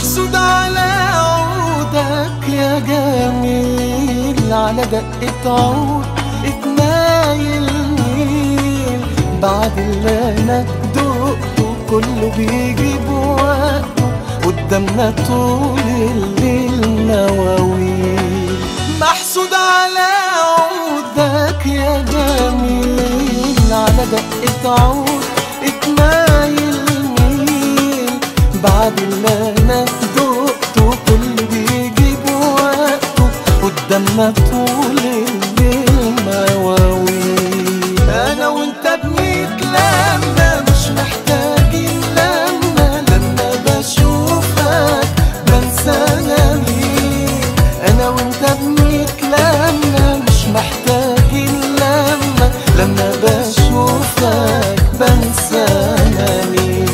محسود على عودك يا جميل على دقة عود اتنايل مين بعد اللي انا دقته كله بيجي بوقته قدامنا طول الليل مواويل محسود على عودك يا جميل على دقة عود اتنايل مين بعد اللي انا دقته كله بيجي بوقته قدامنا طول الليل مواويل انا وانت بنتلمى مش محتاجين لما لما بشوفك بنسى انا مين انا وانت بنتلمى مش محتاجين لما لما بشوفك بنسى انا مين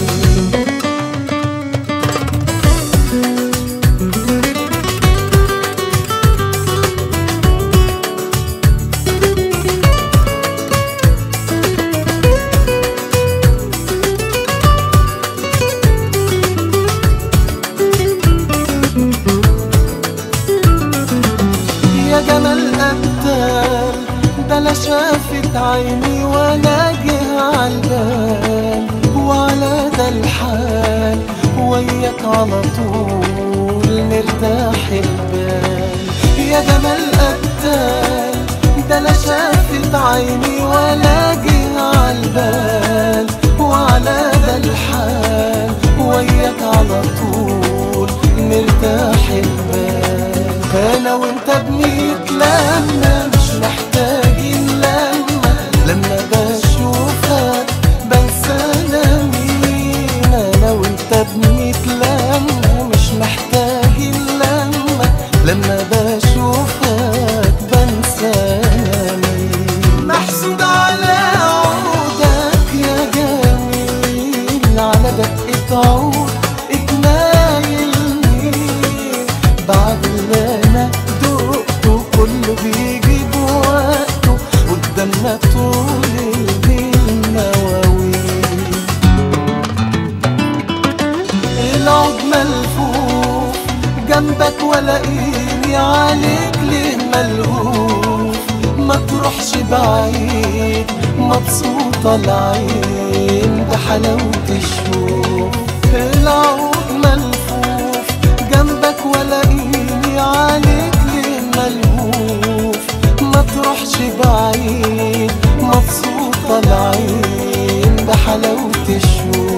يا جمال أبدال ده لا شافت عيني ولا جه عالبال وعلى ده الحال وياك على طول مرتاح البال يا جمال أبدال ده لا شافت عيني ولا جه عالبال وعلى ده الحال وياك على طول مرتاح البال انا وانت بنتلمى مش محتاجين لما لما بشوفك بنسى انا مين انا وانت بنتلمى مش محتاجين لما لما بشوفك بنسى انا مين محسود على عودك يا جميل على دقة عود اتنايل مين بعد اللي انا دقته كله بيجي بوقته قدامنا طول الليل مواويل العود ملفوف جنبك ولاقيني عليك ليه ملهوف ما تروحش بعيد مبسوطة العين بحلاوة الشوف العود ملفوف جنبك ولاقيني عليك ليه ملهوف ما تروحش بعيد مبسوطة العين بحلاوة الشوف